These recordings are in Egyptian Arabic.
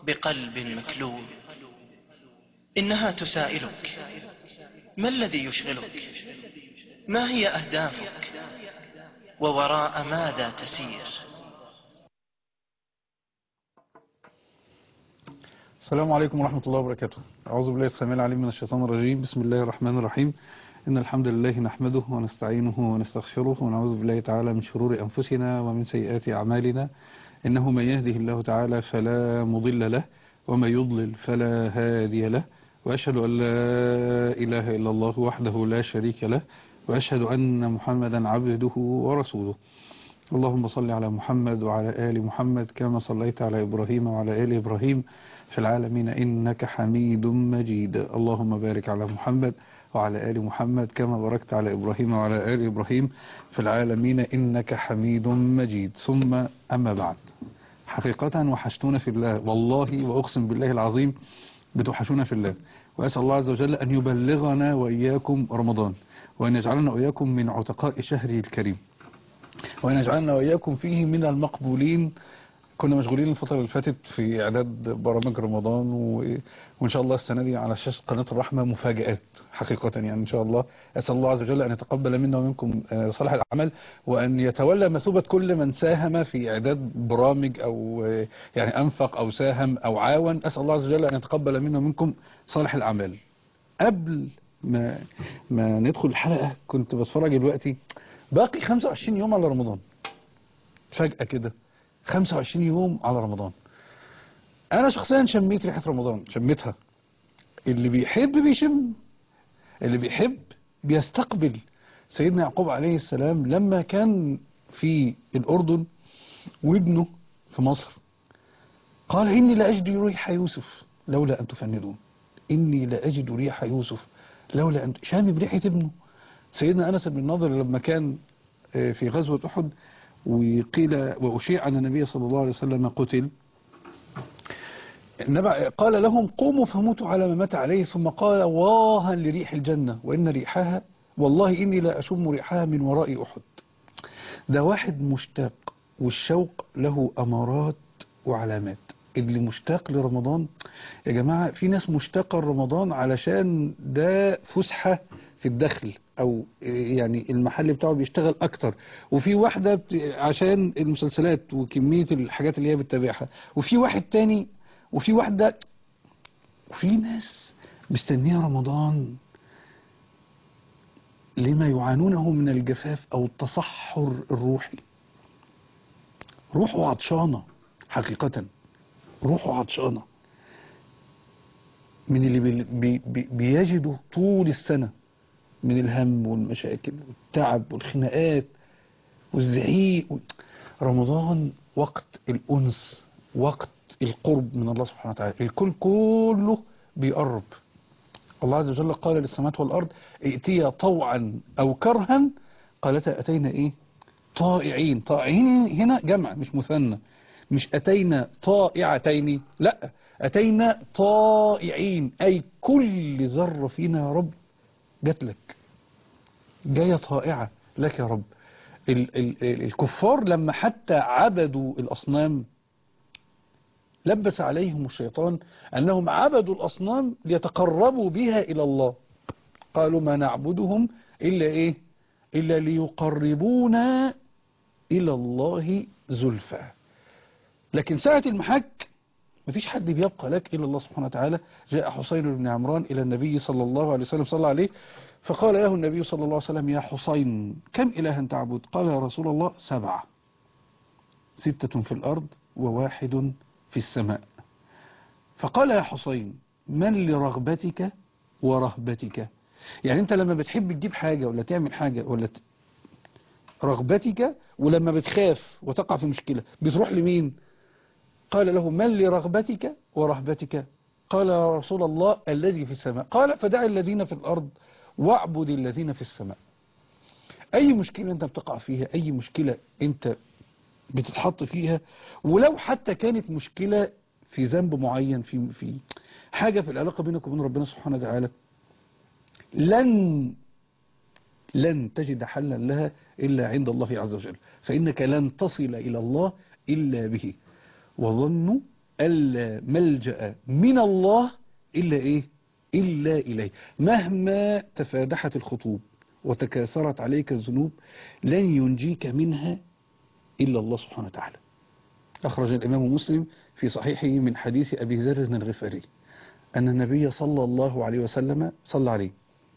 بقلب مكلوب إنها تسائلك ما الذي يشغلك ما هي أهدافك ووراء ماذا تسير السلام عليكم ورحمة الله وبركاته أعوذ بالله السميع العليم من الشيطان الرجيم بسم الله الرحمن الرحيم إن الحمد لله نحمده ونستعينه ونستغفره ونعوذ بالله تعالى من شرور أنفسنا ومن سيئات أعمالنا إنه من يهده الله تعالى فلا مضل له ومن يضلل فلا هادي له وأشهد أن لا إله إلا الله وحده لا شريك له وأشهد أن محمدا عبده ورسوله اللهم صل على محمد وعلى آل محمد كما صليت على إبراهيم وعلى آل إبراهيم في العالمين إنك حميد مجيد اللهم بارك على محمد وعلى آل محمد كما باركت على إبراهيم وعلى آل إبراهيم في العالمين إنك حميد مجيد ثم أما بعد حقيقة وحشتونا في الله والله وأقسم بالله العظيم بتوحشونا في الله وأسأل الله عز وجل أن يبلغنا وإياكم رمضان وأن يجعلنا وإياكم من عتقاء شهره الكريم وأن يجعلنا وإياكم فيه من المقبولين كنا مشغولين الفترة اللي فاتت في إعداد برامج رمضان و... وإن شاء الله السنة دي على شاشة قناة الرحمة مفاجآت حقيقة يعني إن شاء الله أسأل الله عز وجل أن يتقبل منا ومنكم آه، صالح الأعمال وأن يتولى مثوبة كل من ساهم في إعداد برامج أو آه، يعني أنفق أو ساهم أو عاون أسأل الله عز وجل أن يتقبل منا ومنكم صالح الأعمال قبل ما ما ندخل الحلقة كنت بتفرج دلوقتي باقي 25 يوم على رمضان فجأة كده 25 يوم على رمضان انا شخصيا شميت ريحة رمضان شميتها اللي بيحب بيشم اللي بيحب بيستقبل سيدنا يعقوب عليه السلام لما كان في الاردن وابنه في مصر قال اني لاجد ريح يوسف لولا ان تفندون اني لاجد ريح يوسف لولا ان شامي بريحة ابنه سيدنا انس بن النضر لما كان آه، في غزوة احد وقيل وأشيع أن النبي صلى الله عليه وسلم قتل النبي قال لهم قوموا فموتوا على ما مات عليه ثم قال واها لريح الجنة وإن ريحها والله إني لا أشم ريحها من وراء أحد ده واحد مشتاق والشوق له أمارات وعلامات اللي مشتاق لرمضان يا جماعة في ناس مشتاقة لرمضان علشان ده فسحة في الدخل او يعني المحل بتاعه بيشتغل اكتر وفي واحدة بت- عشان المسلسلات وكمية الحاجات اللي هي بتتابعها وفي واحد تاني وفي واحدة وفي ناس مستنية رمضان لما يعانونه من الجفاف او التصحر الروحي روحه عطشانة حقيقة روحه عطشانة من اللي بي بي بي بيجدوا طول السنة من الهم والمشاكل والتعب والخناقات والزعيق و- رمضان وقت الأنس وقت القرب من الله سبحانه وتعالى الكل كله بيقرب الله عز وجل قال للسماوات والأرض ائتيا طوعا أو كرها قالتا أتينا إيه طائعين طائعين هنا جمع مش مثنى مش أتينا طائعتين لا أتينا طائعين أي كل ذرة فينا يا رب جات لك جاية طائعة لك يا رب ال ال ال الكفار لما حتى عبدوا الأصنام لبس عليهم الشيطان أنهم عبدوا الأصنام ليتقربوا بها إلى الله قالوا ما نعبدهم إلا إيه إلا ليقربونا إلى الله زلفى لكن ساعة المحك مفيش حد بيبقى لك إلا الله سبحانه وتعالى جاء حسين بن عمران إلى النبي صلى الله عليه وسلم صلى عليه فقال له النبي صلى الله عليه وسلم يا حسين كم إلها تعبد قال يا رسول الله سبعة ستة في الأرض وواحد في السماء فقال يا حسين من لرغبتك ورهبتك يعني انت لما بتحب تجيب حاجة ولا تعمل حاجة ولا ت... رغبتك ولما بتخاف وتقع في مشكلة بتروح لمين قال له من لرغبتك ورهبتك قال يا رسول الله الذي في السماء قال فدع الذين في الأرض واعبد الذين في السماء أي مشكلة أنت بتقع فيها أي مشكلة أنت بتتحط فيها ولو حتى كانت مشكلة في ذنب معين في في حاجة في العلاقة بينك وبين ربنا سبحانه وتعالى لن لن تجد حلا لها إلا عند الله عز وجل فإنك لن تصل إلى الله إلا به وظنوا ألا ملجأ من الله إلا إيه إلا إليه مهما تفادحت الخطوب وتكاثرت عليك الذنوب لن ينجيك منها إلا الله سبحانه وتعالى أخرج الإمام مسلم في صحيحه من حديث أبي ذر الغفاري أن النبي صلى الله عليه وسلم صلى عليه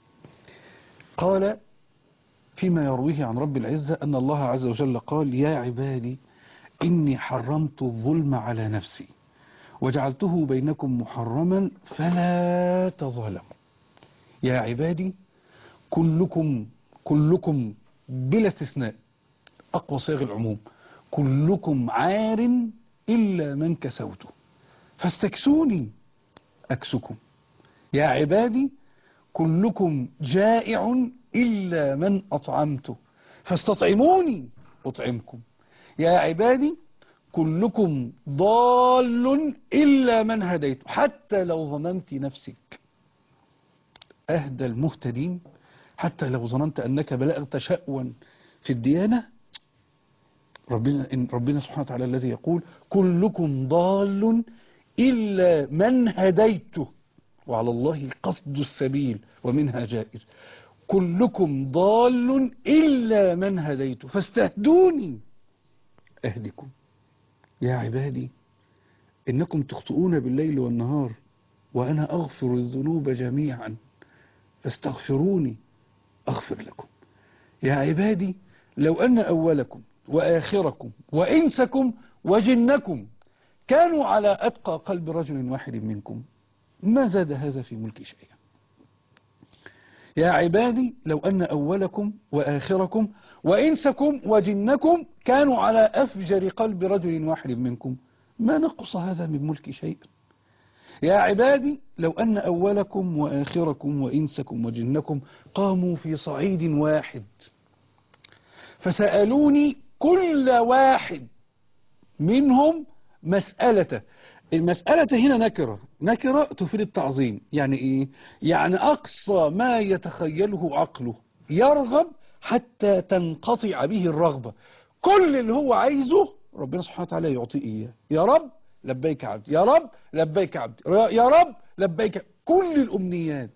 قال فيما يرويه عن رب العزة أن الله عز وجل قال يا عبادي إني حرمت الظلم على نفسي وجعلته بينكم محرما فلا تظالموا يا عبادي كلكم كلكم بلا استثناء أقوى صيغ العموم كلكم عار إلا من كسوته فاستكسوني أكسكم يا عبادي كلكم جائع إلا من أطعمته فاستطعموني أطعمكم يا عبادي كلكم ضال إلا من هديت حتى لو ظننت نفسك أهدى المهتدين حتى لو ظننت أنك بلغت شأوا في الديانة ربنا, إن ربنا سبحانه وتعالى الذي يقول كلكم ضال إلا من هديته وعلى الله قصد السبيل ومنها جائر كلكم ضال إلا من هديته فاستهدوني أهدكم يا عبادي إنكم تخطئون بالليل والنهار وأنا أغفر الذنوب جميعا فاستغفروني أغفر لكم يا عبادي لو أن أولكم وآخركم وإنسكم وجنكم كانوا على أتقى قلب رجل واحد منكم ما زاد هذا في ملك شيئا يا عبادي لو أن أولكم وآخركم وإنسكم وجنكم كانوا على أفجر قلب رجل واحد منكم ما نقص هذا من ملك شيئا يا عبادي لو أن أولكم وآخركم وإنسكم وجنكم قاموا في صعيد واحد فسألوني كل واحد منهم مسألة المسألة هنا نكرة نكرة تفيد التعظيم يعني إيه يعني أقصى ما يتخيله عقله يرغب حتى تنقطع به الرغبة كل اللي هو عايزه ربنا سبحانه وتعالى يعطيه إياه يا رب لبيك عبدي يا رب لبيك عبدي يا رب لبيك كل الأمنيات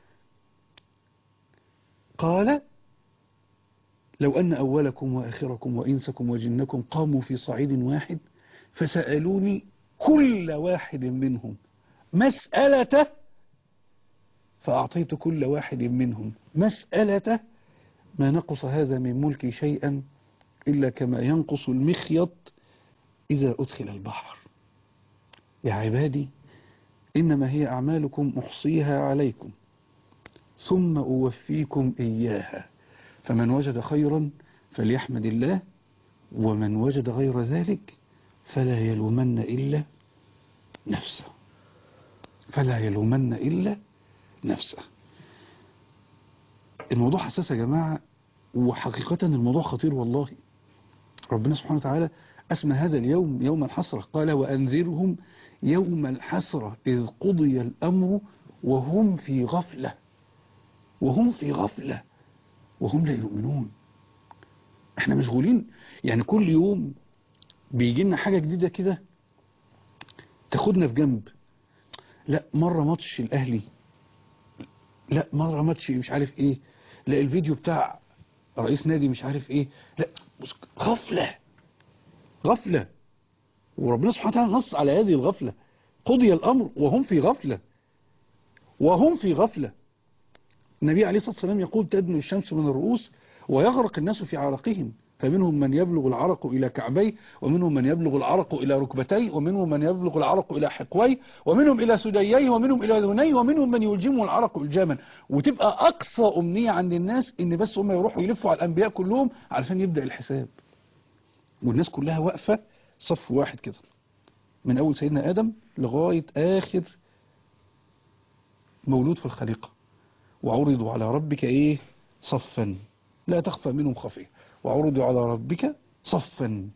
قال لو أن أولكم وآخركم وإنسكم وجنكم قاموا في صعيد واحد فسألوني كل واحد منهم مسألته فأعطيت كل واحد منهم مسألته ما نقص هذا من ملكي شيئا إلا كما ينقص المخيط إذا أدخل البحر يا عبادي إنما هي أعمالكم أحصيها عليكم ثم أوفيكم إياها فمن وجد خيرا فليحمد الله ومن وجد غير ذلك فلا يلومن إلا نفسه فلا يلومن إلا نفسه الموضوع حساس يا جماعة وحقيقة الموضوع خطير والله ربنا سبحانه وتعالى أسمى هذا اليوم يوم الحسرة قال وأنذرهم يوم الحسرة إذ قضي الأمر وهم في غفلة وهم في غفلة وهم لا يؤمنون احنا مشغولين يعني كل يوم بيجي لنا حاجة جديدة كده تاخدنا في جنب لا مرة ماتش الأهلي لا مرة ماتش مش عارف ايه لا الفيديو بتاع رئيس نادي مش عارف ايه لا غفلة غفلة وربنا سبحانه وتعالى نص على هذه الغفلة قضي الأمر وهم في غفلة وهم في غفلة النبي عليه الصلاة والسلام يقول تدنو الشمس من الرؤوس ويغرق الناس في عرقهم فمنهم من يبلغ العرق إلى كعبيه ومنهم من يبلغ العرق إلى ركبتيه ومنهم من يبلغ العرق إلى حقويه ومنهم إلى سدييه ومنهم إلى ذنيه ومنهم من يلجمه العرق إلجاما وتبقى أقصى أمنية عند الناس إن بس هم يروحوا يلفوا على الأنبياء كلهم علشان يبدأ الحساب والناس كلها واقفة صف واحد كده من أول سيدنا آدم لغاية آخر مولود في الخليقة وعرضوا على ربك إيه صفا لا تخفى منهم خفيه وعرضوا على ربك صفا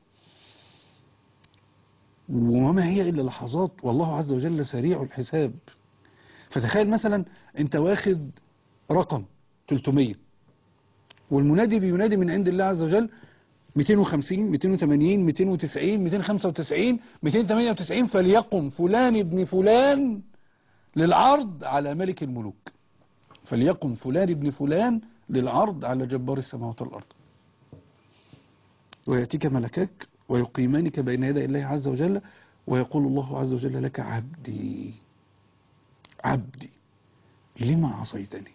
وما هي إلا لحظات والله عز وجل سريع الحساب فتخيل مثلا انت واخد رقم 300 والمنادي بينادي من عند الله عز وجل 250 280 290 295 298 فليقم فلان ابن فلان للعرض على ملك الملوك فليقم فلان ابن فلان للعرض على جبار السماوات والأرض ويأتيك ملكاك ويقيمانك بين يدي الله عز وجل ويقول الله عز وجل لك عبدي عبدي لما عصيتني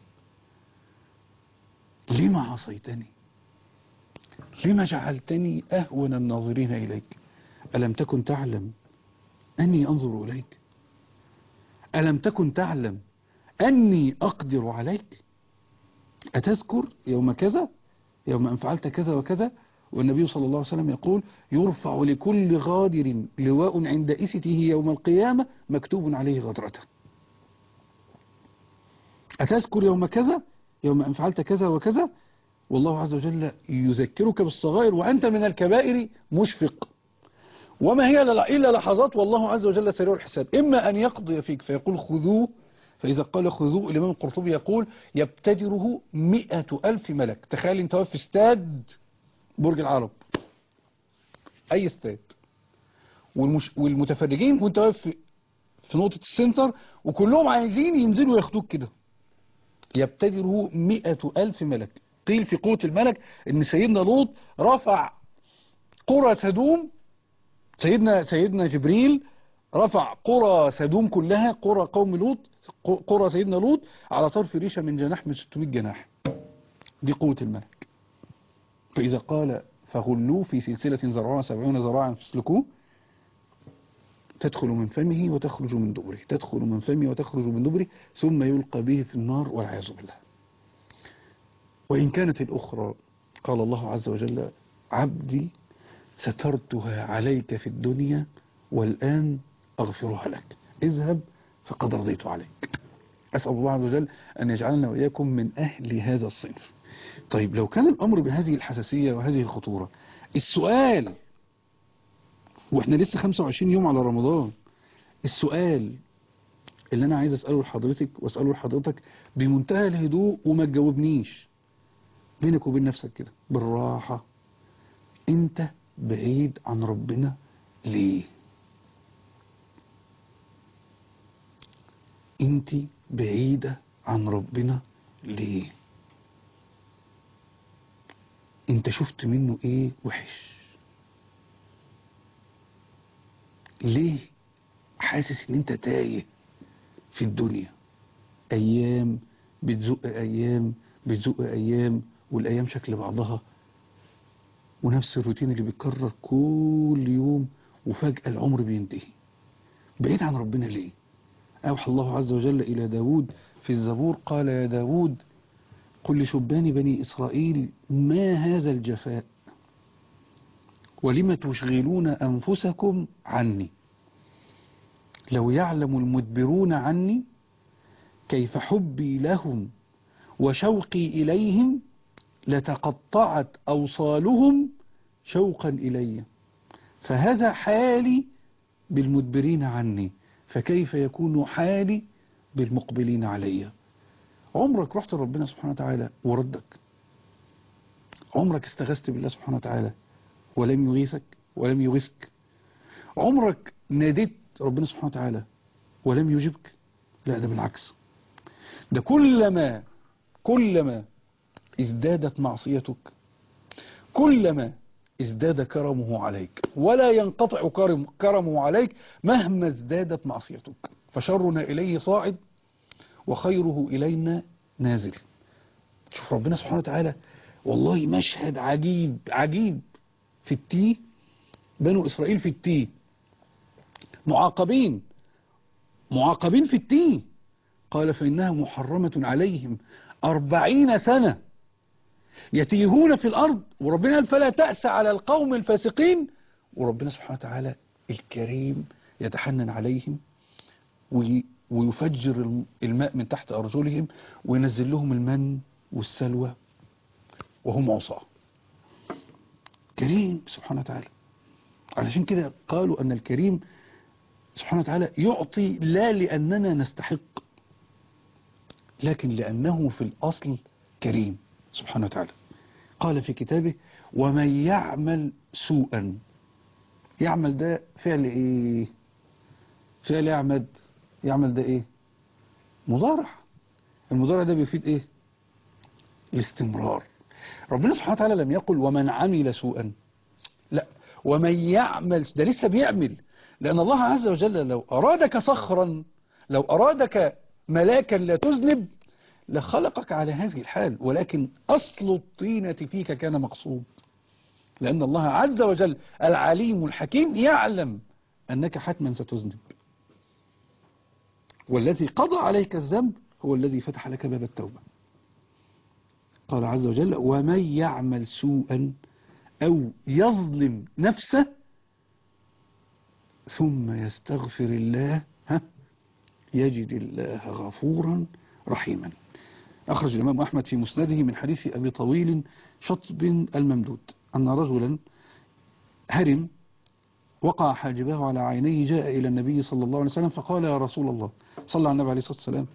لما عصيتني لما جعلتني أهون الناظرين إليك ألم تكن تعلم أني أنظر إليك ألم تكن تعلم أني أقدر عليك أتذكر يوم كذا يوم أن فعلت كذا وكذا والنبي صلى الله عليه وسلم يقول يرفع لكل غادر لواء عند إسته يوم القيامة مكتوب عليه غدرته أتذكر يوم كذا يوم أن فعلت كذا وكذا والله عز وجل يذكرك بالصغائر وأنت من الكبائر مشفق وما هي إلا لحظات والله عز وجل سريع الحساب إما أن يقضي فيك فيقول خذوه فإذا قال خذوه الإمام القرطبي يقول يبتدره مئة ألف ملك تخيل انت واقف في استاد برج العرب أي استاد والمش... والمتفرجين وانت واقف في... في نقطة السنتر وكلهم عايزين ينزلوا ياخدوك كده يبتدره مئة ألف ملك قيل في قوة الملك ان سيدنا لوط رفع قرى سدوم سيدنا سيدنا جبريل رفع قرى سدوم كلها قرى قوم لوط قرى سيدنا لوط على طرف ريشة من جناح من 600 جناح دي قوة الملك فإذا قال فغلوه في سلسلة زرعها سبعون زراعا فاسلكوه تدخل من فمه وتخرج من دبره تدخل من فمه وتخرج من دبره ثم يلقى به في النار والعياذ بالله وإن كانت الأخرى قال الله عز وجل عبدي سترتها عليك في الدنيا والآن أغفرها لك اذهب فقد رضيت عليك أسأل الله عز وجل أن يجعلنا وإياكم من أهل هذا الصنف طيب لو كان الأمر بهذه الحساسية وهذه الخطورة السؤال وإحنا لسه 25 يوم على رمضان السؤال اللي أنا عايز أسأله لحضرتك وأسأله لحضرتك بمنتهى الهدوء وما تجاوبنيش بينك وبين نفسك كده بالراحة انت بعيد عن ربنا ليه انت بعيدة عن ربنا ليه انت شفت منه ايه وحش ليه حاسس ان انت تايه في الدنيا ايام بتزق ايام بتزق ايام والايام شكل بعضها ونفس الروتين اللي بيتكرر كل يوم وفجأة العمر بينتهي بعيد عن ربنا ليه أوحى الله عز وجل إلى داود في الزبور قال يا داود قل لشبان بني إسرائيل ما هذا الجفاء ولم تشغلون أنفسكم عني لو يعلم المدبرون عني كيف حبي لهم وشوقي إليهم لتقطعت أوصالهم شوقا إلي فهذا حالي بالمدبرين عني فكيف يكون حالي بالمقبلين علي عمرك رحت لربنا سبحانه وتعالى وردك عمرك استغثت بالله سبحانه وتعالى ولم يغيثك ولم يغيثك عمرك ناديت ربنا سبحانه وتعالى ولم يجبك لا ده بالعكس ده كلما كلما ازدادت معصيتك كلما ازداد كرمه عليك ولا ينقطع كرم كرمه عليك مهما ازدادت معصيتك فشرنا إليه صاعد وخيره إلينا نازل شوف ربنا سبحانه وتعالى والله مشهد عجيب عجيب في التيه بنو إسرائيل في التيه معاقبين معاقبين في التيه قال فإنها محرمة عليهم أربعين سنة يتيهون في الأرض وربنا قال فلا تأس على القوم الفاسقين وربنا سبحانه وتعالى الكريم يتحنن عليهم ويفجر الماء من تحت أرجلهم وينزل لهم المن والسلوى وهم عصاه كريم سبحانه وتعالى علشان كده قالوا أن الكريم سبحانه وتعالى يعطي لا لأننا نستحق لكن لأنه في الأصل كريم سبحانه وتعالى قال في كتابه ومن يعمل سوءا يعمل ده فعل ايه فعل يعمد يعمل ده ايه مضارع المضارع ده بيفيد ايه الاستمرار ربنا سبحانه وتعالى لم يقل ومن عمل سوءا لا ومن يعمل ده لسه بيعمل لأن الله عز وجل لو أرادك صخرا لو أرادك ملاكا لا تذنب لخلقك على هذه الحال ولكن أصل الطينة فيك كان مقصود لأن الله عز وجل العليم الحكيم يعلم أنك حتما ستذنب والذي قضى عليك الذنب هو الذي فتح لك باب التوبة قال عز وجل ومن يعمل سوءا أو يظلم نفسه ثم يستغفر الله ها يجد الله غفورا رحيما أخرج الإمام أحمد في مسنده من حديث أبي طويل شطب الممدود أن رجلا هرم وقع حاجبه على عينيه جاء إلى النبي صلى الله عليه وسلم فقال يا رسول الله صلى على النبي عليه الصلاة والسلام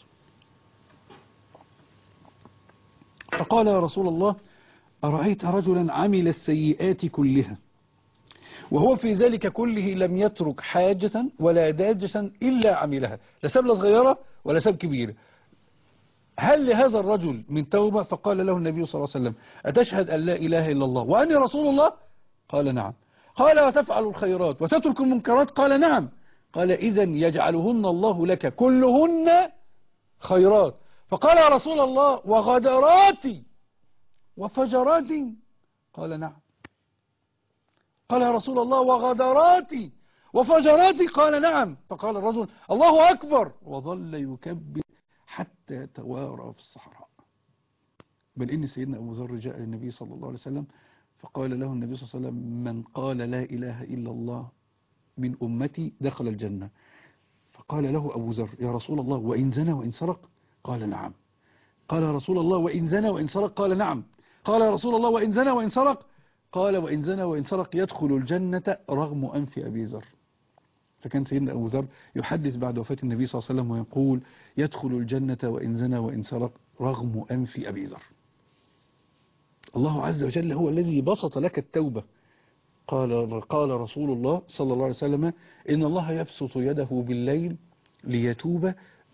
فقال يا رسول الله أرأيت رجلا عمل السيئات كلها وهو في ذلك كله لم يترك حاجة ولا داجة إلا عملها لا سبلة صغيرة ولا سب كبيرة هل لهذا الرجل من توبة فقال له النبي صلى الله عليه وسلم أتشهد أن لا إله إلا الله وأني رسول الله قال نعم قال وتفعل الخيرات وتترك المنكرات قال نعم قال إذا يجعلهن الله لك كلهن خيرات فقال يا رسول الله وغدراتي وفجراتي قال نعم قال يا رسول الله وغدراتي وفجراتي قال نعم فقال الرجل الله أكبر وظل يكبر حتى توارى في الصحراء بل إن سيدنا أبو ذر جاء للنبي صلى الله عليه وسلم فقال له النبي صلى الله عليه وسلم من قال لا إله إلا الله من أمتي دخل الجنة فقال له أبو ذر يا رسول الله وإن زنى وإن سرق قال نعم قال يا رسول الله وإن زنى وإن سرق قال نعم قال يا رسول الله وإن زنى وإن سرق قال وإن زنى وإن سرق يدخل الجنة رغم أنف أبي ذر فكان سيدنا أبو ذر يحدث بعد وفاة النبي صلى الله عليه وسلم ويقول يدخل الجنة وإن زنى وإن سرق رغم أنف أبي ذر الله عز وجل هو الذي بسط لك التوبة قال قال رسول الله صلى الله عليه وسلم إن الله يبسط يده بالليل ليتوب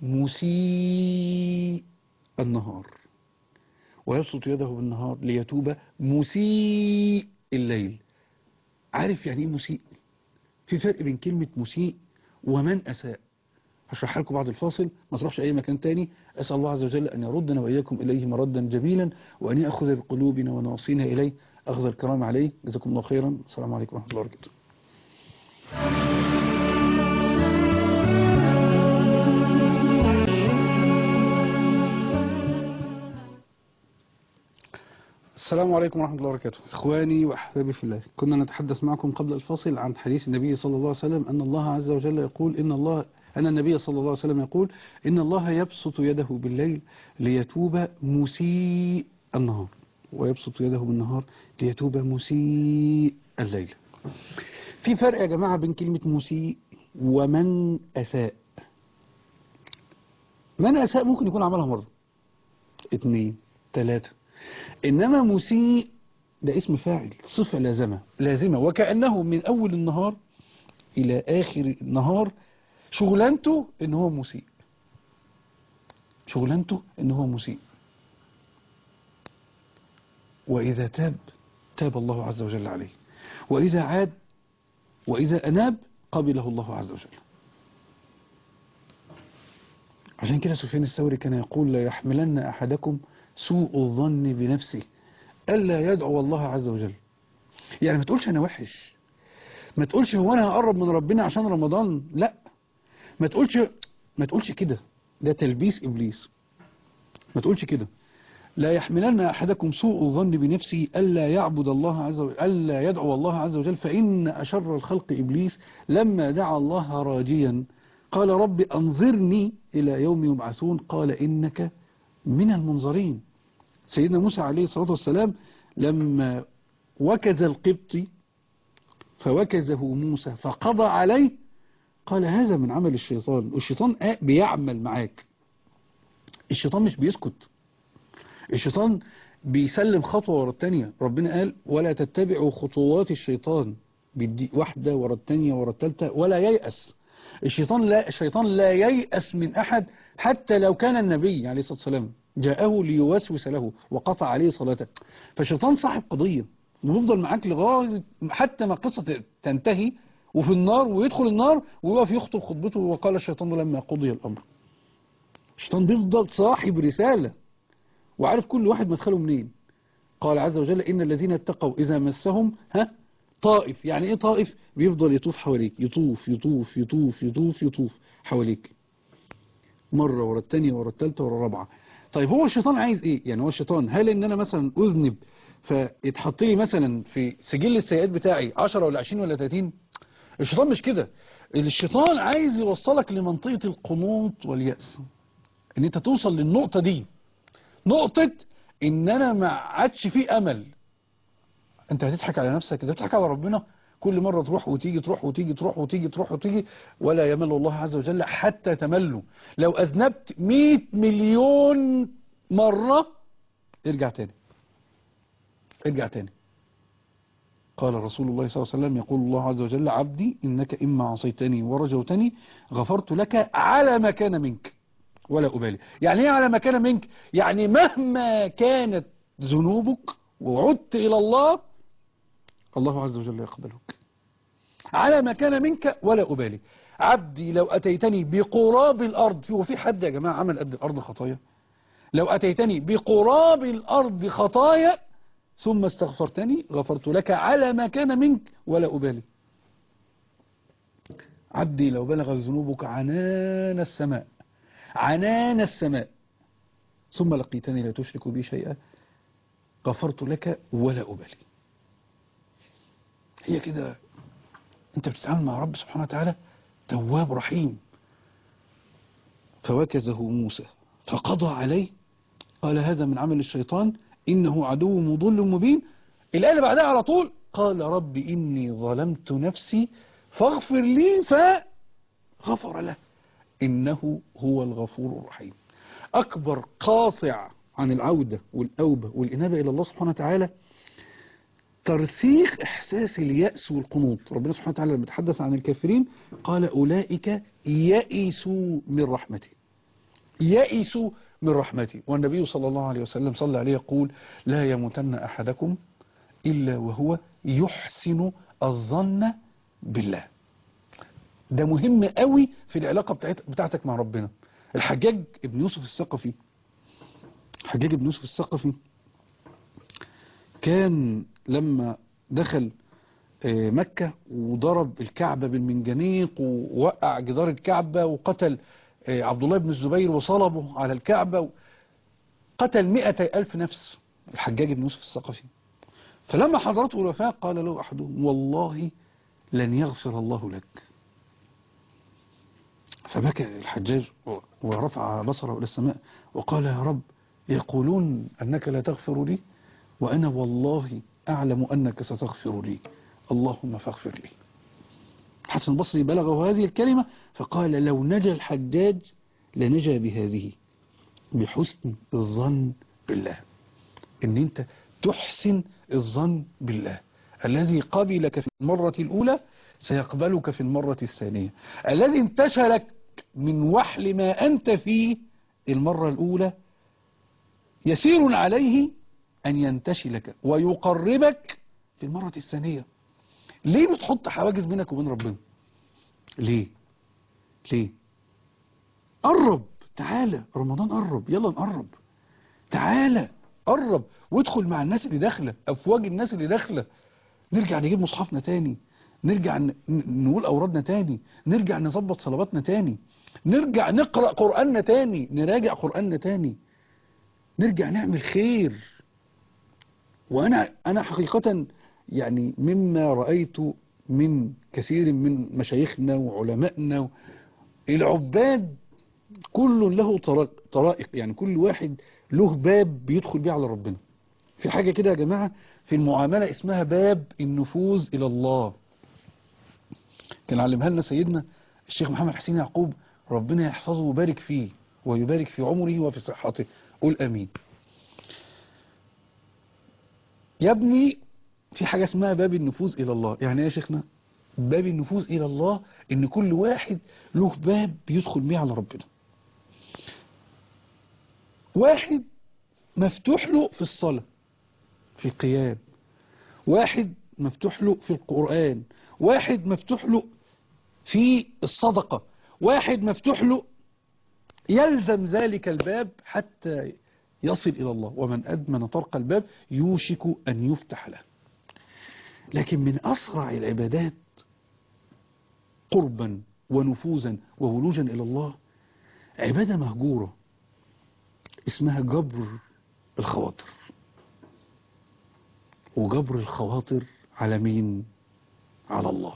مسيء النهار ويبسط يده بالنهار ليتوب مسيء الليل عارف يعني ايه مسيء في فرق بين كلمة مسيء ومن أساء هشرح لكم بعد الفاصل ما تروحش أي مكان تاني أسأل الله عز وجل أن يردنا وإياكم إليه مردا جميلا وأن يأخذ بقلوبنا ونواصينا إليه أخذ الكرام عليه جزاكم الله خيرا السلام عليكم ورحمة الله وبركاته السلام عليكم ورحمة الله وبركاته إخواني وأحبابي في الله كنا نتحدث معكم قبل الفاصل عن حديث النبي صلى الله عليه وسلم أن الله عز وجل يقول إن الله أن النبي صلى الله عليه وسلم يقول إن الله يبسط يده بالليل ليتوب مسيء النهار ويبسط يده بالنهار ليتوب مسيء الليل في فرق يا جماعة بين كلمة مسيء ومن أساء من أساء ممكن يكون عملها مرة اتنين تلاتة إنما مسيء ده اسم فاعل صفة لازمة لازمة وكأنه من أول النهار إلى آخر النهار شغلانته إن هو مسيء شغلانته إن هو مسيء وإذا تاب تاب الله عز وجل عليه وإذا عاد وإذا أناب قبله الله عز وجل عشان كده سفيان الثوري كان يقول لا يحملن أحدكم سوء الظن بنفسه ألا يدعو الله عز وجل يعني ما تقولش أنا وحش ما تقولش هو أنا هقرب من ربنا عشان رمضان لا ما تقولش ما تقولش كده ده تلبيس إبليس ما تقولش كده لا يحملن أحدكم سوء الظن بنفسه ألا يعبد الله عز وجل ألا يدعو الله عز وجل فإن أشر الخلق إبليس لما دعا الله راجيا قال رب أنظرني إلى يوم يبعثون قال إنك من المنظرين سيدنا موسى عليه الصلاة والسلام لما وكز القبطي فوكزه موسى فقضى عليه قال هذا من عمل الشيطان والشيطان بيعمل معاك الشيطان مش بيسكت الشيطان بيسلم خطوة ورا التانية ربنا قال ولا تتبعوا خطوات الشيطان بيدي واحدة ورا التانية ورا التالتة ولا ييأس الشيطان لا الشيطان لا ييأس من أحد حتى لو كان النبي عليه الصلاة والسلام جاءه ليوسوس له وقطع عليه صلاته فالشيطان صاحب قضية ويفضل معاك لغاية حتى ما القصة تنتهي وفي النار ويدخل النار ويقف يخطب خطبته وقال الشيطان لما قضي الأمر الشيطان بيفضل صاحب رسالة وعارف كل واحد مدخله منين قال عز وجل إن الذين اتقوا إذا مسهم ها طائف يعني إيه طائف بيفضل يطوف حواليك يطوف يطوف يطوف يطوف يطوف حواليك مرة ورا التانية ورا التالتة ورا الرابعة طيب هو الشيطان عايز إيه يعني هو الشيطان هل إن أنا مثلا أذنب فيتحط لي مثلا في سجل السيئات بتاعي 10 ولا 20 ولا 30 الشيطان مش كده الشيطان عايز يوصلك لمنطقة القنوط واليأس ان انت توصل للنقطة دي نقطة ان انا ما عادش فيه امل انت هتضحك على نفسك انت بتضحك على ربنا كل مرة تروح وتيجي تروح وتيجي تروح وتيجي تروح وتيجي ولا يمل الله عز وجل حتى تملوا لو أذنبت 100 مليون مرة ارجع تاني ارجع تاني قال رسول الله صلى الله عليه وسلم يقول الله عز وجل عبدي إنك إما عصيتني ورجوتني غفرت لك على ما كان منك ولا أبالي يعني ايه على ما كان منك يعني مهما كانت ذنوبك وعدت إلى الله الله عز وجل يقبلك على ما كان منك ولا أبالي عبدي لو أتيتني بقراب الأرض هو في حد يا جماعة عمل قد الأرض خطايا لو أتيتني بقراب الأرض خطايا ثم استغفرتني غفرت لك على ما كان منك ولا أبالي عبدي لو بلغ ذنوبك عنان السماء عنان السماء ثم لقيتني لا تشرك بي شيئا غفرت لك ولا أبالي هي كده انت بتتعامل مع رب سبحانه وتعالى تواب رحيم فوكزه موسى فقضى عليه قال هذا من عمل الشيطان إنه عدو مضل مبين الآية اللي بعدها على طول قال رب إني ظلمت نفسي فاغفر لي فغفر له إنه هو الغفور الرحيم أكبر قاطع عن العودة والأوبة والإنابة إلى الله سبحانه وتعالى ترسيخ إحساس اليأس والقنوط ربنا سبحانه وتعالى لما تحدث عن الكافرين قال أولئك يئسوا من رحمته يئسوا من رحمتي والنبي صلى الله عليه وسلم صلى عليه يقول لا يموتن أحدكم إلا وهو يحسن الظن بالله ده مهم قوي في العلاقة بتاعت بتاعتك مع ربنا الحجاج ابن يوسف الثقفي حجاج ابن يوسف الثقفي كان لما دخل مكة وضرب الكعبة بالمنجنيق ووقع جدار الكعبة وقتل عبد الله بن الزبير وصلبه على الكعبة قتل مئة ألف نفس الحجاج بن يوسف الثقفي فلما حضرته الوفاة قال له أحدهم والله لن يغفر الله لك فبكى الحجاج ورفع بصره إلى السماء وقال يا رب يقولون أنك لا تغفر لي وأنا والله أعلم أنك ستغفر لي اللهم فاغفر لي حسن البصري بلغه هذه الكلمة فقال لو نجا الحجاج لنجا بهذه بحسن الظن بالله ان انت تحسن الظن بالله الذي قبلك في المرة الأولى سيقبلك في المرة الثانية الذي انتشلك من وحل ما أنت فيه المرة الأولى يسير عليه أن ينتشلك ويقربك في المرة الثانية ليه بتحط حواجز بينك وبين ربنا ليه ليه قرب تعالى رمضان قرب يلا نقرب تعالى قرب وادخل مع الناس اللي داخله افواج الناس اللي داخله نرجع نجيب مصحفنا تاني نرجع نقول اورادنا تاني نرجع نظبط صلواتنا تاني نرجع نقرا قراننا تاني نراجع قراننا تاني نرجع نعمل خير وانا انا حقيقه يعني مما رأيت من كثير من مشايخنا وعلمائنا العباد كل له طرائق يعني كل واحد له باب بيدخل بيه على ربنا في حاجة كده يا جماعة في المعاملة اسمها باب النفوذ إلى الله كان علمها لنا سيدنا الشيخ محمد حسين يعقوب ربنا يحفظه ويبارك فيه ويبارك في عمره وفي صحته قول أمين يا ابني في حاجة اسمها باب النفوذ إلى الله يعني ايه يا شيخنا باب النفوذ إلى الله إن كل واحد له باب بيدخل بيه على ربنا واحد مفتوح له في الصلاة في القيام واحد مفتوح له في القرآن واحد مفتوح له في الصدقة واحد مفتوح له يلزم ذلك الباب حتى يصل إلى الله ومن أدمن طرق الباب يوشك أن يفتح له لكن من أسرع العبادات قربا ونفوذا وولوجا إلى الله عبادة مهجورة اسمها جبر الخواطر وجبر الخواطر على مين على الله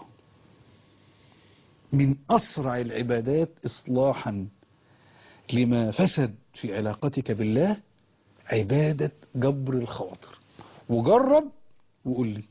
من أسرع العبادات إصلاحا لما فسد في علاقتك بالله عبادة جبر الخواطر وجرب وقول لي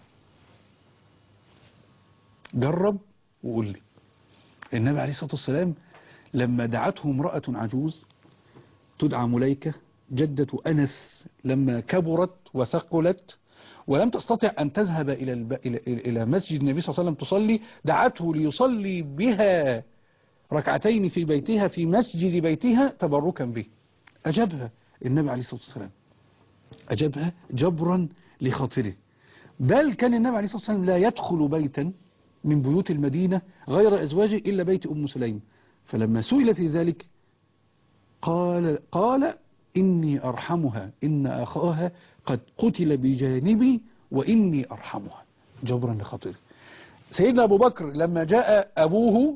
جرب وقول لي النبي عليه الصلاة والسلام لما دعته امرأة عجوز تدعى مليكة جدة أنس لما كبرت وثقلت ولم تستطع أن تذهب إلى الب... إلى إلى مسجد النبي صلى الله عليه وسلم تصلي دعته ليصلي بها ركعتين في بيتها في مسجد بيتها تبركا به أجابها النبي عليه الصلاة والسلام أجابها جبرا لخاطره بل كان النبي عليه الصلاة والسلام لا يدخل بيتا من بيوت المدينة غير أزواجه إلا بيت أم سليم فلما سئل في ذلك قال قال إني أرحمها إن أخاها قد قتل بجانبي وإني أرحمها جبرا لخاطره سيدنا أبو بكر لما جاء أبوه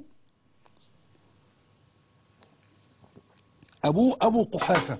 أبوه أبو قحافة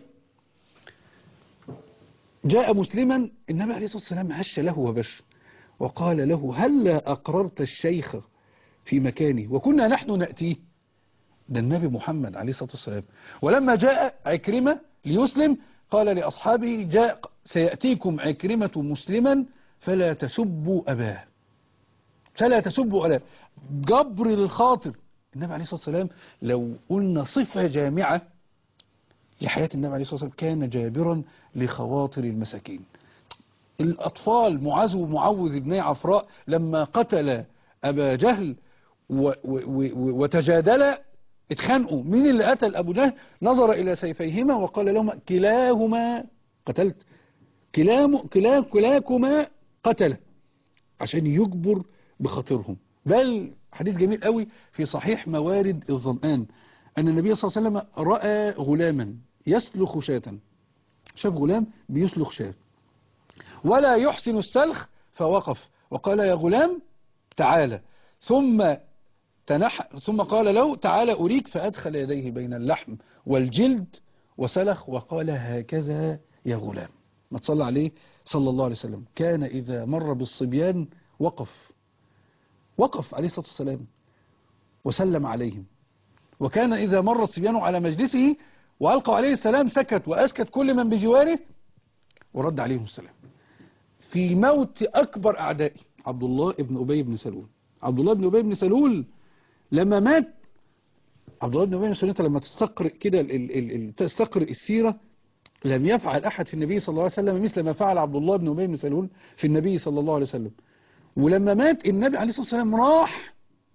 جاء مسلما النبي عليه الصلاة والسلام هش له وبش وقال له هل أقررت الشيخ في مكاني وكنا نحن نأتيه ده النبي محمد عليه الصلاة والسلام ولما جاء عكرمة ليسلم قال لأصحابه جاء سيأتيكم عكرمة مسلما فلا تسبوا أباه فلا تسبوا أباه جبر للخاطر النبي عليه الصلاة والسلام لو قلنا صفة جامعة لحياة النبي عليه الصلاة والسلام كان جابرا لخواطر المساكين الأطفال معاذ ومعوذ ابني عفراء لما قتل أبا جهل و و و وتجادل اتخانقوا مين اللي قتل أبو جهل نظر إلى سيفيهما وقال لهما كلاهما قتلت كلام كلا كلاكما قتل عشان يجبر بخاطرهم بل حديث جميل قوي في صحيح موارد الظمآن أن النبي صلى الله عليه وسلم رأى غلاما يسلخ شاة شاف غلام بيسلخ شاة ولا يحسن السلخ فوقف وقال يا غلام تعالى ثم تنح ثم قال له تعالى أريك فأدخل يديه بين اللحم والجلد وسلخ وقال هكذا يا غلام ما تصلى عليه صلى الله عليه وسلم كان إذا مر بالصبيان وقف وقف عليه الصلاة والسلام وسلم عليهم وكان إذا مر الصبيان على مجلسه وألقوا عليه السلام سكت وأسكت كل من بجواره ورد عليهم السلام في موت أكبر أعدائي عبد الله ابن أبي بن سلول عبد الله بن أبي بن سلول لما مات عبد الله بن أبي بن سلول انت لما تستقرئ كده ال- ال- ال- تستقرئ السيرة لم يفعل أحد في النبي صلى الله عليه وسلم مثل ما فعل عبد الله بن أبي بن سلول في النبي صلى الله عليه وسلم ولما مات النبي عليه الصلاة والسلام راح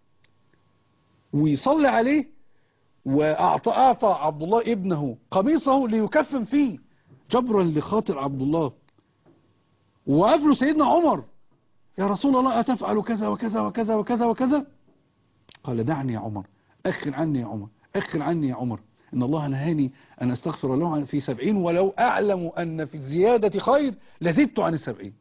ويصلي عليه وأعطى أعطى عبد الله ابنه قميصه ليكفن فيه جبرا لخاطر عبد الله وقابله سيدنا عمر يا رسول الله أتفعل كذا وكذا وكذا وكذا وكذا قال دعني يا عمر أخر عني يا عمر أخر عني يا عمر إن الله نهاني أن أستغفر له في سبعين ولو أعلم أن في الزيادة خير لزدت عن السبعين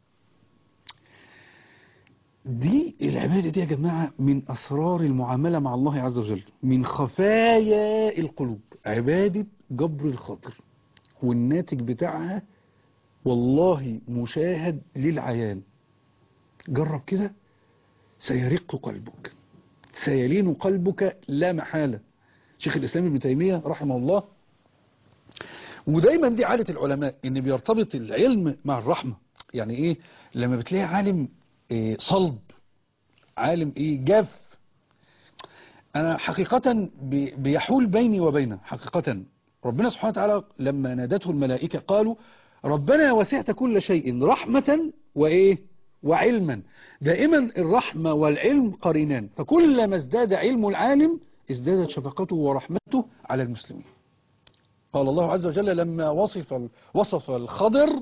دي العبادة دي يا جماعة من أسرار المعاملة مع الله عز وجل من خفايا القلوب عبادة جبر الخاطر والناتج بتاعها والله مشاهد للعيان جرب كده سيرق قلبك سيلين قلبك لا محالة شيخ الإسلام ابن تيمية رحمه الله ودايما دي عادة العلماء ان بيرتبط العلم مع الرحمة يعني ايه لما بتلاقي عالم إيه صلب عالم ايه جاف انا حقيقة بي- بيحول بيني وبينه حقيقة ربنا سبحانه وتعالى لما نادته الملائكة قالوا ربنا وسعت كل شيء رحمة وإيه وعلما دائما الرحمة والعلم قرينان فكلما ازداد علم العالم ازدادت شفقته ورحمته على المسلمين قال الله عز وجل لما وصف وصف الخضر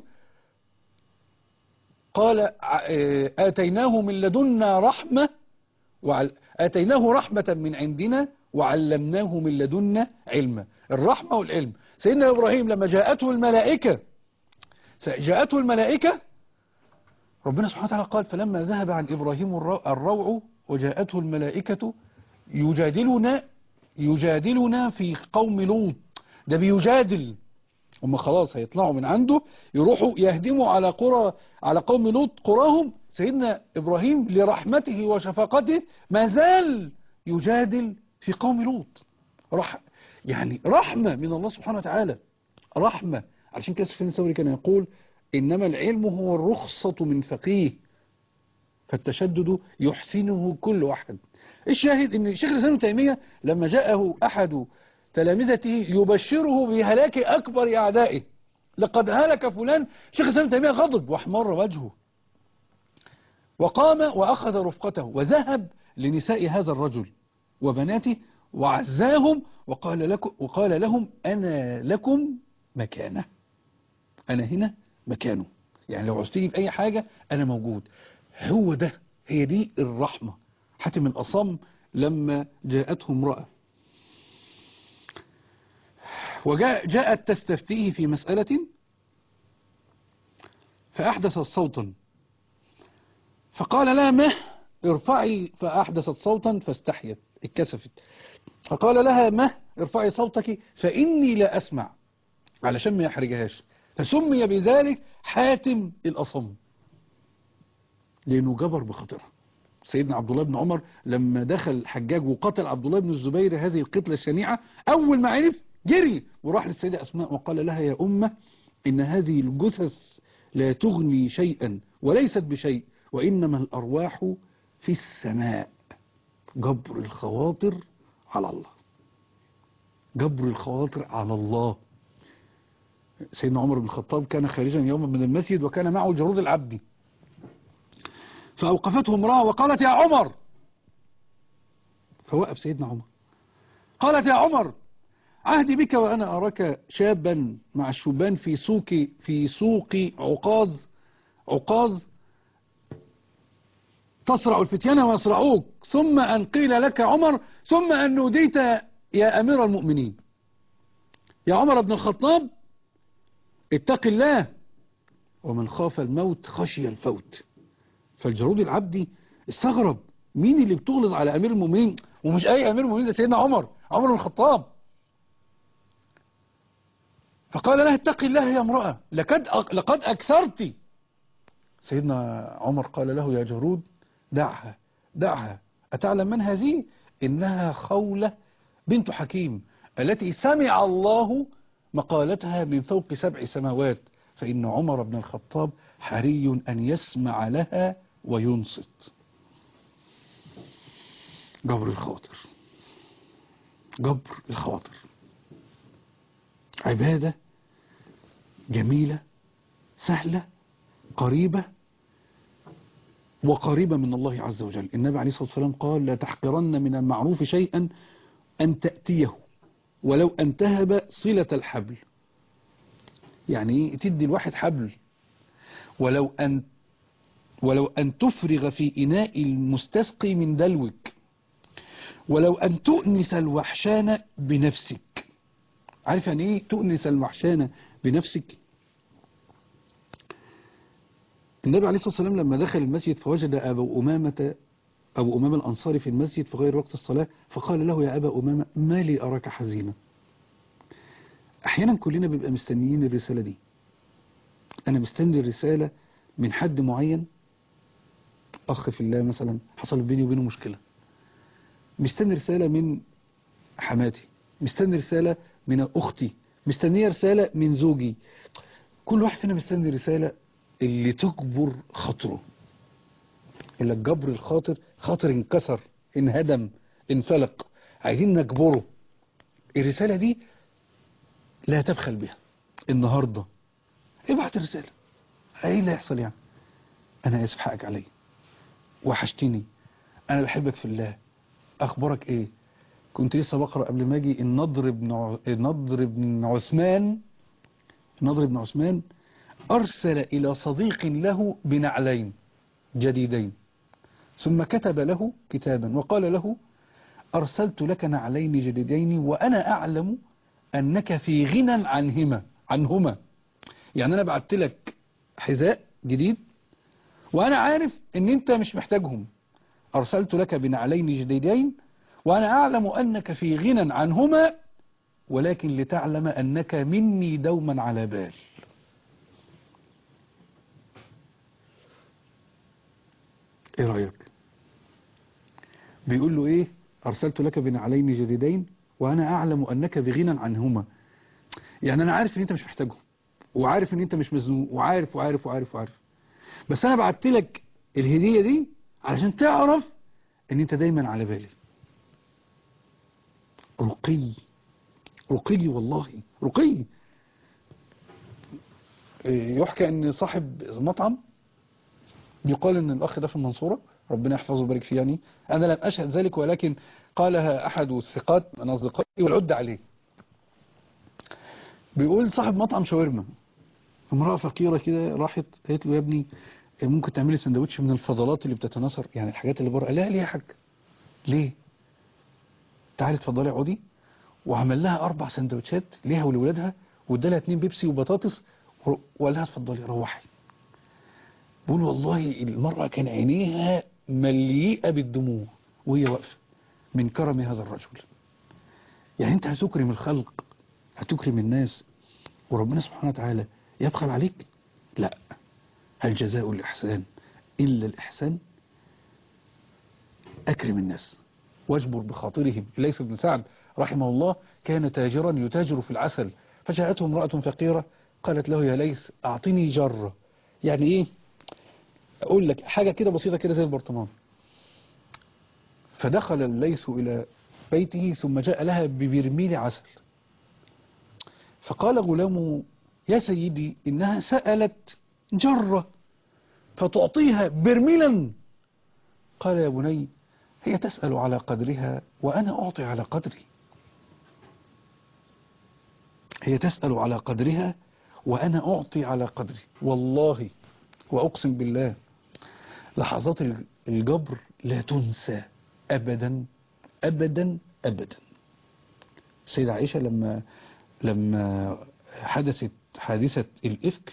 قال ع- آتيناه من لدنا رحمة وعل... آتيناه رحمة من عندنا وعلمناه من لدنا علما الرحمة والعلم سيدنا إبراهيم لما جاءته الملائكة جاءته الملائكة ربنا سبحانه وتعالى قال فلما ذهب عن إبراهيم الرو- الروع وجاءته الملائكة يجادلنا يجادلنا في قوم لوط ده بيجادل هم خلاص هيطلعوا من عنده يروحوا يهدموا على قرى على قوم لوط قراهم سيدنا إبراهيم لرحمته وشفقته ما زال يجادل في قوم لوط رح يعني رحمة من الله سبحانه وتعالى رحمة علشان كده سفيان الثوري كان يقول إنما العلم هو الرخصة من فقيه فالتشدد يحسنه كل واحد الشاهد ان شيخ الاسلام ابن تيميه لما جاءه احد تلامذته يبشره بهلاك اكبر اعدائه لقد هلك فلان شيخ الاسلام ابن تيميه غضب واحمر وجهه وقام واخذ رفقته وذهب لنساء هذا الرجل وبناته وعزاهم وقال لكم وقال لهم انا لكم مكانه انا هنا مكانه يعني لو عوزتني في اي حاجه انا موجود هو ده هي دي الرحمه حاتم الأصم لما جاءته امرأة وجاء جاءت تستفتيه في مسألة فأحدثت صوتا فقال لا مه ارفعي فأحدثت صوتا فاستحيت اتكسفت فقال لها مه ارفعي صوتك فإني لا أسمع علشان ما يحرجهاش فسمي بذلك حاتم الأصم لأنه جبر بخاطرها سيدنا عبد الله بن عمر لما دخل الحجاج وقتل عبد الله بن الزبير هذه القتلة الشنيعة أول ما عرف جري وراح للسيدة أسماء وقال لها يا أمة إن هذه الجثث لا تغني شيئا وليست بشيء وإنما الأرواح في السماء جبر الخواطر على الله جبر الخواطر على الله سيدنا عمر بن الخطاب كان خارجا يوما من المسجد وكان معه جرود العبد فأوقفته امرأة وقالت يا عمر فوقف سيدنا عمر قالت يا عمر عهدي بك وأنا أراك شابا مع الشبان في سوق في سوق عقاظ عقاظ تصرع الفتيان ويصرعوك ثم أن قيل لك عمر ثم أن نوديت يا أمير المؤمنين يا عمر بن الخطاب اتق الله ومن خاف الموت خشي الفوت فالجرود العبدي استغرب مين اللي بتغلظ على امير المؤمنين ومش اي امير المؤمنين ده سيدنا عمر عمر بن الخطاب فقال لها اتقي الله يا امرأة لقد لقد اكثرت سيدنا عمر قال له يا جرود دعها دعها أتعلم من هذه إنها خولة بنت حكيم التي سمع الله مقالتها من فوق سبع سماوات فإن عمر بن الخطاب حري أن يسمع لها وينصت جبر الخواطر جبر الخواطر عبادة جميلة سهلة قريبة وقريبة من الله عز وجل النبي عليه الصلاة والسلام قال لا تحقرن من المعروف شيئا أن تأتيه ولو أن تهب صلة الحبل يعني تدي الواحد حبل ولو أن ولو أن تفرغ في إناء المستسقي من دلوك ولو أن تؤنس الوحشان بنفسك عارف يعني إيه تؤنس الوحشان بنفسك النبي عليه الصلاة والسلام لما دخل المسجد فوجد أبا أمامة أبو أمامة الأنصاري في المسجد في غير وقت الصلاة فقال له يا أبا أمامة ما لي أراك حزينا أحيانا كلنا بيبقى مستنيين الرسالة دي أنا مستني الرسالة من حد معين أخ في الله مثلا حصل بيني وبينه مشكلة مستني رسالة من حماتي مستني رسالة من أختي مستنية رسالة من زوجي كل واحد فينا مستني رسالة اللي تجبر خاطره اللي جبر الخاطر خاطر انكسر انهدم انفلق عايزين نجبره الرسالة دي لا تبخل بها النهاردة ابعت الرسالة ايه اللي هيحصل يعني انا اسف حقك علي وحشتني انا بحبك في الله اخبارك ايه كنت لسه بقرا قبل ما اجي النضر بن ع... النضر بن عثمان النضر بن عثمان ارسل الى صديق له بنعلين جديدين ثم كتب له كتابا وقال له ارسلت لك نعلين جديدين وانا اعلم انك في غنى عنهما عنهما يعني انا بعت لك حذاء جديد وانا عارف ان انت مش محتاجهم ارسلت لك بنعلين جديدين وانا اعلم انك في غنى عنهما ولكن لتعلم انك مني دوما على بال ايه رايك بيقول له ايه ارسلت لك بنعلين جديدين وانا اعلم انك بغنى عنهما يعني انا عارف ان انت مش محتاجهم وعارف ان انت مش مزنوق وعارف وعارف وعارف وعارف بس انا بعت لك الهدية دي علشان تعرف ان انت دايما على بالي رقي رقي والله رقي إيه، يحكى ان صاحب مطعم يقال ان الاخ ده في المنصورة ربنا يحفظه ويبارك فيه يعني انا لم اشهد ذلك ولكن قالها احد الثقات من اصدقائي والعد عليه بيقول صاحب مطعم شاورما امرأة فقيرة كده راحت قالت له يا ابني ممكن تعملي سندوتش من الفضلات اللي بتتناثر يعني الحاجات اللي بره قال لها ليه يا حاج ليه تعالي اتفضلي اقعدي وعمل لها اربع سندوتشات ليها ولولادها وادالها اتنين بيبسي وبطاطس و- وقال لها اتفضلي روحي بقول والله المرأة كان عينيها مليئة بالدموع وهي واقفة من كرم هذا الرجل يعني انت هتكرم الخلق هتكرم الناس وربنا سبحانه وتعالى يبخل عليك لا هل جزاء الإحسان إلا الإحسان أكرم الناس واجبر بخاطرهم ليس بن سعد رحمه الله كان تاجرا يتاجر في العسل فجاءته امرأة فقيرة قالت له يا ليس أعطني جرة يعني إيه أقول لك حاجة كده بسيطة كده زي البرطمان فدخل الليث إلى بيته ثم جاء لها ببرميل عسل فقال غلام يا سيدي إنها سألت جرة فتعطيها برميلا قال يا بني هي تسأل على قدرها وأنا أعطي على قدري هي تسأل على قدرها وأنا أعطي على قدري والله وأقسم بالله لحظات الجبر لا تنسى أبدا أبدا أبدا سيدة عائشة لما لما حدثت حادثة الإفك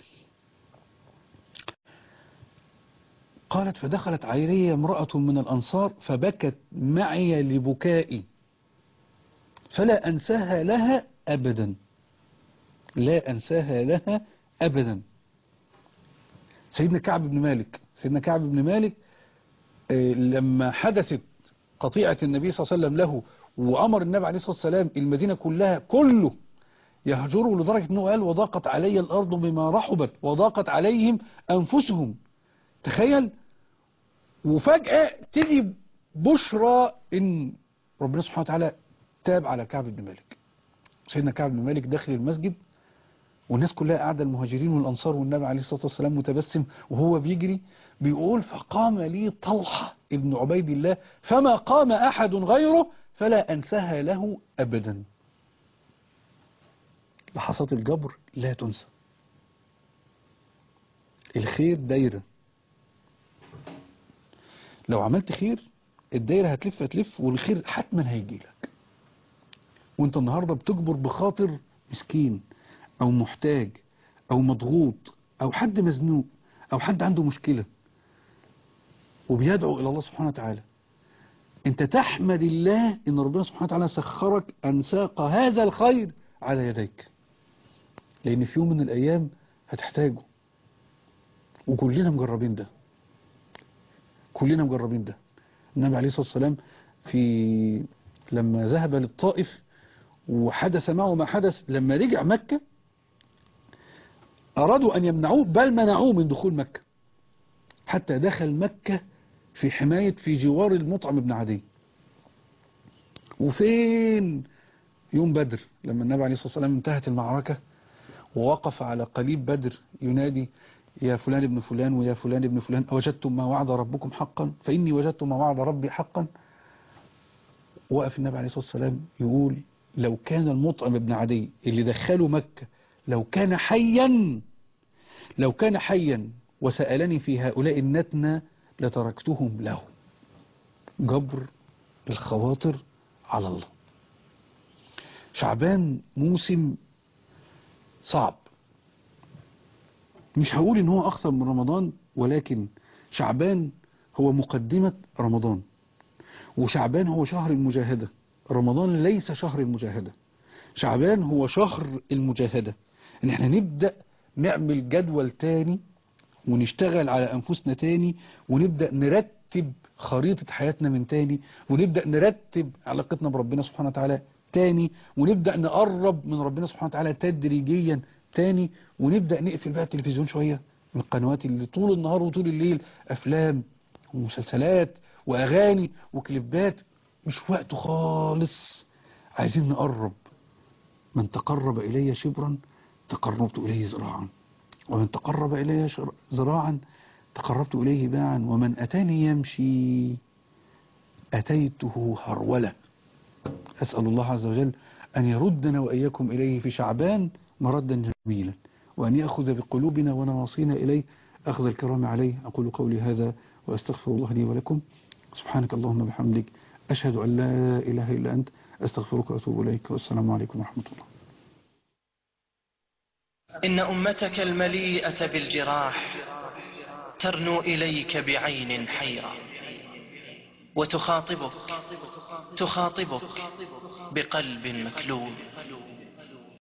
قالت فدخلت علي امرأة من الأنصار فبكت معي لبكائي فلا أنساها لها أبدا لا أنساها لها أبدا سيدنا كعب بن مالك سيدنا كعب بن مالك آه، لما حدثت قطيعة النبي صلى الله عليه وسلم له وأمر النبي عليه الصلاة والسلام المدينة كلها كله يهجروا لدرجة أنه قال وضاقت علي الأرض بما رحبت وضاقت عليهم أنفسهم تخيل وفجأة تيجي بشرى ان ربنا سبحانه وتعالى تاب على كعب بن مالك سيدنا كعب بن مالك داخل المسجد والناس كلها قاعدة المهاجرين والأنصار والنبي عليه الصلاة والسلام متبسم وهو بيجري بيقول فقام لي طلحة ابن عبيد الله فما قام أحد غيره فلا أنساها له أبدا لحظات الجبر لا تنسى الخير دايره لو عملت خير الدايرة هتلف هتلف والخير حتما هيجي لك وانت النهاردة بتجبر بخاطر مسكين او محتاج او مضغوط او حد مزنوق او حد عنده مشكلة وبيدعو الى الله سبحانه وتعالى انت تحمد الله ان ربنا سبحانه وتعالى سخرك ان ساق هذا الخير على يديك لان في يوم من الايام هتحتاجه وكلنا مجربين ده كلنا مجربين ده النبي عليه الصلاة والسلام في لما ذهب للطائف وحدث معه ما حدث لما رجع مكة أرادوا أن يمنعوه بل منعوه من دخول مكة حتى دخل مكة في حماية في جوار المطعم بن عدي وفين يوم بدر لما النبي عليه الصلاة والسلام انتهت المعركة ووقف على قليب بدر ينادي يا فلان ابن فلان ويا فلان ابن فلان أوجدتم ما وعد ربكم حقا فإني وجدت ما وعد ربي حقا وقف النبي عليه الصلاة والسلام يقول لو كان المطعم ابن عدي اللي دخله مكة لو كان حيا لو كان حيا وسألني في هؤلاء النتنى لتركتهم له جبر الخواطر على الله شعبان موسم صعب مش هقول ان هو اخطر من رمضان ولكن شعبان هو مقدمة رمضان وشعبان هو شهر المجاهدة رمضان ليس شهر المجاهدة شعبان هو شهر المجاهدة ان احنا نبدأ نعمل جدول تاني ونشتغل على انفسنا تاني ونبدأ نرتب خريطة حياتنا من تاني ونبدأ نرتب علاقتنا بربنا سبحانه وتعالى تاني ونبدأ نقرب من ربنا سبحانه وتعالى تدريجيا تاني ونبدأ نقفل بقى التلفزيون شوية من القنوات اللي طول النهار وطول الليل أفلام ومسلسلات وأغاني وكليبات مش وقته خالص عايزين نقرب من تقرب إلي شبرا تقربت إليه زراعا ومن تقرب إلي زراعا تقربت إليه باعا ومن أتاني يمشي أتيته هرولة أسأل الله عز وجل أن يردنا وإياكم إليه في شعبان مردا جميلا وأن يأخذ بقلوبنا ونواصينا إليه أخذ الكرام عليه أقول قولي هذا وأستغفر الله لي ولكم سبحانك اللهم بحمدك أشهد أن لا إله إلا أنت أستغفرك وأتوب إليك والسلام عليكم ورحمة الله إن أمتك المليئة بالجراح ترنو إليك بعين حيرة وتخاطبك تخاطبك بقلب مكلوب